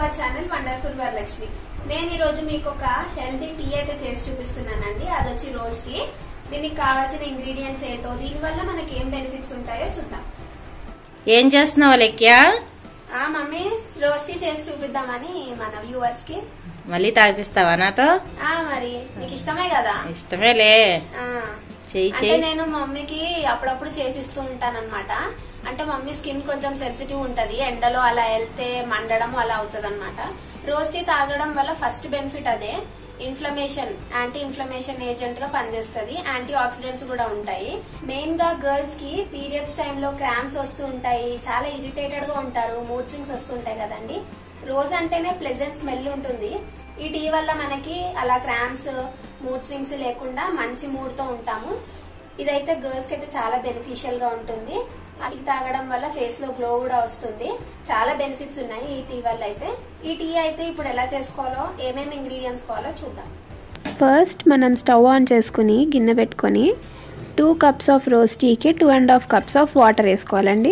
Our channel wonderful Varalakshmi నేను ఈ రోజు మీకు ఒక హెల్తీ టీ అయితే చేసి చూపిస్తున్నానండి అది వచ్చి రోజ్ టీ దీనికి కావాల్సిన ఇంగ్రీడియంట్స్ ఏంటో దీని వల్ల మనకి ఏం బెనిఫిట్స్ ఉంటాయో చూద్దాం ఏం చేస్తున్నావు లెక్యా ఆ మమ్మీ రోజ్ టీ చేసి చూపిద్దామని మన వ్యూవర్స్ కి మళ్ళీ తాగిపిస్తావా నాతో ఆ మరి నీకు ఇష్టమే కదా ఇష్టమేలే ఆ చెయ్యి అంటే చెయ్యి నేను మమ్మీకి అప్పుడప్పుడు చేసిస్తూ ఉంటాను అనమాట అంటే మమ్మీ స్కిన్ కొంచెం సెన్సిటివ్ ఉంటది ఎండలో అలా వెళ్తే మండడం అలా అవుతుంది అనమాట రోజ్ టీ తాగడం వల్ల ఫస్ట్ బెనిఫిట్ అదే ఇన్ఫ్లమేషన్ యాంటీ ఇన్ఫ్లమేషన్ ఏజెంట్ గా పనిచేస్తుంది యాంటీ ఆక్సిడెంట్స్ కూడా ఉంటాయి మెయిన్ గా గర్ల్స్ కి పీరియడ్స్ టైంలో క్రామ్స్ వస్తూ ఉంటాయి చాలా ఇరిటేటెడ్ గా ఉంటారు మూడ్ స్వింగ్స్ వస్తుంటాయి కదండి రోజ్ అంటేనే ప్లెజెంట్ స్మెల్ ఉంటుంది ఈ టీ వల్ల మనకి అలా క్రామ్స్ మూడ్ స్వింగ్స్ లేకుండా మంచి మూడ్ తో ఉంటాము ఇదైతే గర్ల్స్ కి అయితే చాలా బెనిఫిషియల్ గా ఉంటుంది అది తాగడం వల్ల ఫేస్ లో గ్లో కూడా వస్తుంది చాలా బెనిఫిట్స్ ఉన్నాయి ఈ టీ వల్ల అయితే ఈ టీ అయితే ఇప్పుడు ఎలా చేసుకోవాలో ఏమేమి ఇంగ్రీడియంట్స్ కావాలో చూద్దాం ఫస్ట్ మనం స్టవ్ ఆన్ చేసుకుని గిన్నె పెట్టుకొని టూ కప్స్ ఆఫ్ రోజ్ టీకి two and half cups of water వేసుకోవాలండి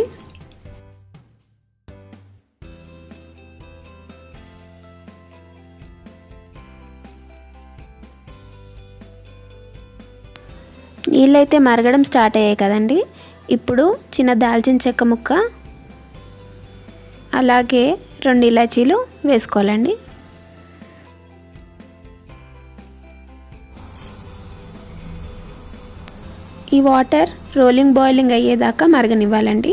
నీళ్ళైతే మరగడం స్టార్ట్ అయ్యాయి కదండి ఇప్పుడు చిన్న దాల్చిన చెక్క ముక్క అలాగే రెండు ఇలాచీలు వేసుకోవాలండి ఈ వాటర్ రోలింగ్ బాయిలింగ్ అయ్యేదాకా మరగనివ్వాలండి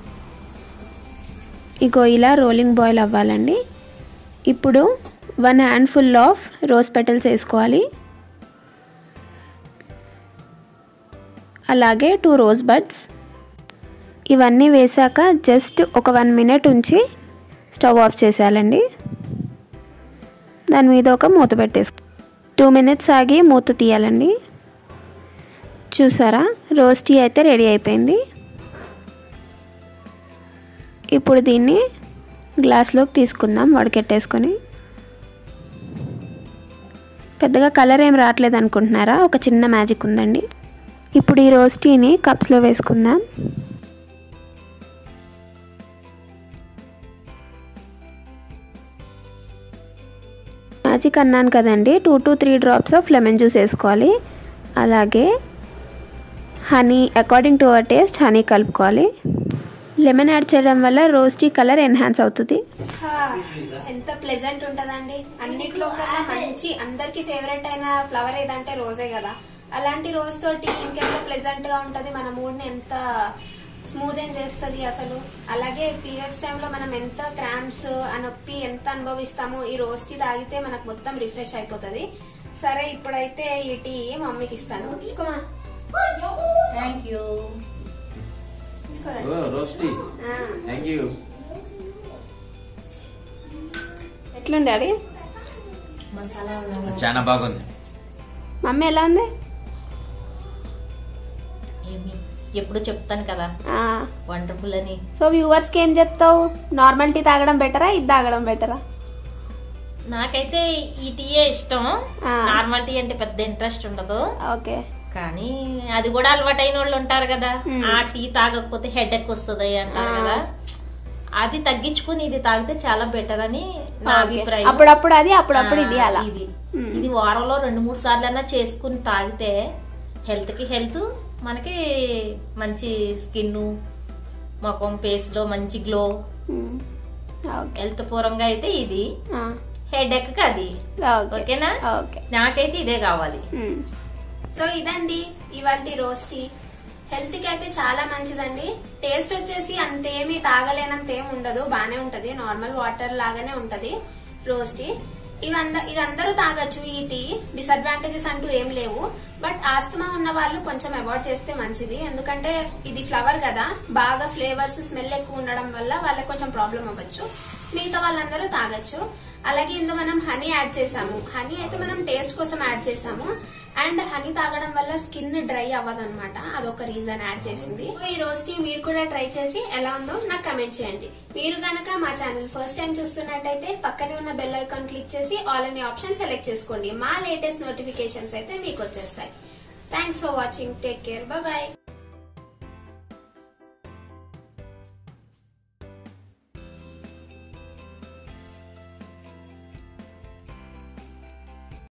ఇగో ఇలా రోలింగ్ బాయిల్ అవ్వాలండి ఇప్పుడు one handful of rose petals వేసుకోవాలి అలాగే టూ రోజ్ బడ్స్ ఇవన్నీ వేసాక జస్ట్ ఒక వన్ మినిట్ ఉంచి స్టవ్ ఆఫ్ చేసేయాలండి దాని మీద ఒక మూత పెట్టేసుకో టూ మినిట్స్ ఆగి మూత తీయాలండి చూసారా రోజ్ టీ అయితే రెడీ అయిపోయింది ఇప్పుడు దీన్ని గ్లాస్లోకి తీసుకుందాం వడకెట్టేసుకొని పెద్దగా కలర్ ఏం రావట్లేదు అనుకుంటున్నారా ఒక చిన్న మ్యాజిక్ ఉందండి ఇప్పుడు ఈ రోజ్ టీని కప్స్లో వేసుకుందాం మ్యాజిక్ అన్నాను కదండి two to three drops of lemon juice వేసుకోవాలి అలాగే honey according to our taste honey కలుపుకోవాలి లెమన్ యాడ్ చేయడం వల్ల రోజ్ టీ కలర్ ఎన్హాన్స్ అవుతుంది హా, ఎంత ప్లెజెంట్ ఉంటదండి అన్నిట్లో కన్నా మంచి అందరికి ఫేవరెట్ అయిన ఫ్లవర్ ఏదంటే రోజే కదా అలాంటి రోజ్ తోటి ఇంకెంత ప్లెజెంట్ గా ఉంటది మన మూడ్ ని ఎంత స్మూత్ ఏం చేస్తుంది అసలు అలాగే పీరియడ్స్ టైంలో మనం ఎంత క్రాంప్స్ ఆ నొప్పి ఎంత అనుభవిస్తామో ఈ రోజ్ టీ తాగితే మనకు మొత్తం రిఫ్రెష్ అయిపోతది సరే ఇప్పుడైతే ఈ టీ మమ్మీకి ఇస్తాను తీసుకోమా థ్యాంక్ యూ తీసుకోరా ఓ రోస్టీ ఆ, థ్యాంక్ యూ ఎట్లుంది డాడీ మసాలా చాలా బాగుంది మమ్మీ ఎలా ఉంది ఏమి ఎప్పుడు చెప్తాను కదా ఆ వండర్ఫుల్ అని సో వ్యూవర్స్ కి ఏం చెప్తావు నార్మల్ టీ తాగడం బెటరా ఇది తాగడం బెటరా నాకైతే ఈ టీయే ఇష్టం ఆ. నార్మల్ టీ అంటే పెద్ద ఇంట్రెస్ట్ ఉండదు ఓకే కానీ అది కూడా అలవాటైన వాళ్ళు ఉంటారు కదా మ్మ్. ఆ టీ తాగకపోతే హెడ్ ఎక్ వస్తుంది అంటారు ఆ. కదా అది తగ్గించుకుని ఇది తాగితే చాలా బెటర్ అని నా ఓకే. అభిప్రాయం అప్పుడప్పుడు అది అప్పుడప్పుడు ఇది ఆ, అలా ఇది మ్మ్. ఇది వారంలో రెండు మూడు సార్లు అయినా చేసుకుని తాగితే హెల్త్ కి హెల్త్ మనకి మంచి స్కిన్ ముఖం ఫేస్ లో మంచి గ్లో మ్మ్. ఓకే హెల్త్ పూర్వంగా అయితే ఇది ఆ, హెడ్ ఎక్ అది ఓకే ఓకేనా ఓకే నాకైతే ఇదే కావాలి మ్మ్. సో ఇదండి ఇవాళ రోస్ట్ టీ హెల్త్ కి అయితే చాలా మంచిదండి టేస్ట్ వచ్చేసి అంతేమీ తాగలేనంత ఏం ఉండదు బానే ఉంటది నార్మల్ వాటర్ లాగానే ఉంటది రోస్ట్ టీ ఇవంద ఇది అందరూ తాగొచ్చు ఈ టీ డిసడ్వాంటేజెస్ అంటూ ఏం లేవు బట్ ఆస్తమా ఉన్న వాళ్ళు కొంచెం అవాయిడ్ చేస్తే మంచిది ఎందుకంటే ఇది ఫ్లవర్ కదా బాగా ఫ్లేవర్స్ స్మెల్ ఎక్కువ ఉండడం వల్ల వాళ్ళకి కొంచెం ప్రాబ్లం అవ్వచ్చు మిగతా వాళ్ళందరూ తాగొచ్చు అలాగే ఇందులో మనం హనీ యాడ్ చేసాము హనీ అయితే మనం టేస్ట్ కోసం యాడ్ చేసాము అండ్ హనీ తాగడం వల్ల స్కిన్ డ్రై అవ్వదన్నమాట అదొక రీజన్ యాడ్ చేసింది సో ఈ రోజు టీ మీరు కూడా ట్రై చేసి ఎలా ఉందో నాకు కమెంట్ చేయండి మీరు గనక మా ఛానల్ ఫస్ట్ టైం చూస్తున్నట్టయితే పక్కనే ఉన్న బెల్ ఐకాన్ క్లిక్ చేసి ఆల్ అనే ఆప్షన్ సెలెక్ట్ చేసుకోండి మా లేటెస్ట్ నోటిఫికేషన్స్ అయితే మీకు వచ్చేస్తాయి thanks for watching take care bye